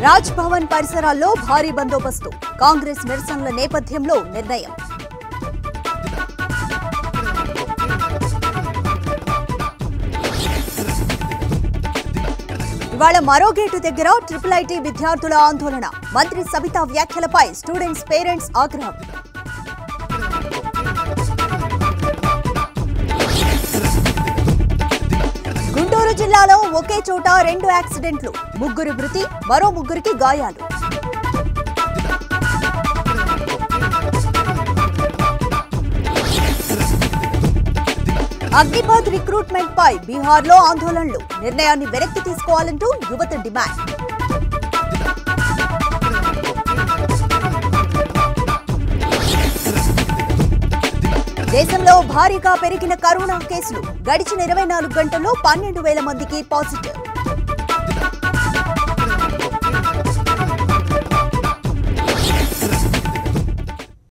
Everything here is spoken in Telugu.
రాజ్ భవన్ పరిసరాల్లో భారీ బందోబస్తు కాంగ్రెస్ నిరసనల నేపథ్యంలో నిర్ణయం ఇవాళ మరో గేటు దగ్గర ట్రిపుల్ ఐటీ విద్యార్థుల ఆందోళన మంత్రి సబితా వ్యాఖ్యలపై స్టూడెంట్స్ పేరెంట్స్ ఆగ్రహం గుంటూరు జిల్లాలో ఒకే చోట రెండు యాక్సిడెంట్లు ముగ్గురు మృతి మరో ముగ్గురికి గాయాలు అగ్నిపథ్ రిక్రూట్మెంట్ పై బీహార్లో ఆందోళనలు నిర్ణయాన్ని వెనక్కి తీసుకోవాలంటూ యువత డిమాండ్ దేశంలో భారీగా పెరిగిన కరోనా కేసులు గడిచిన ఇరవై నాలుగు గంటల్లో పన్నెండు వేల మందికి పాజిటివ్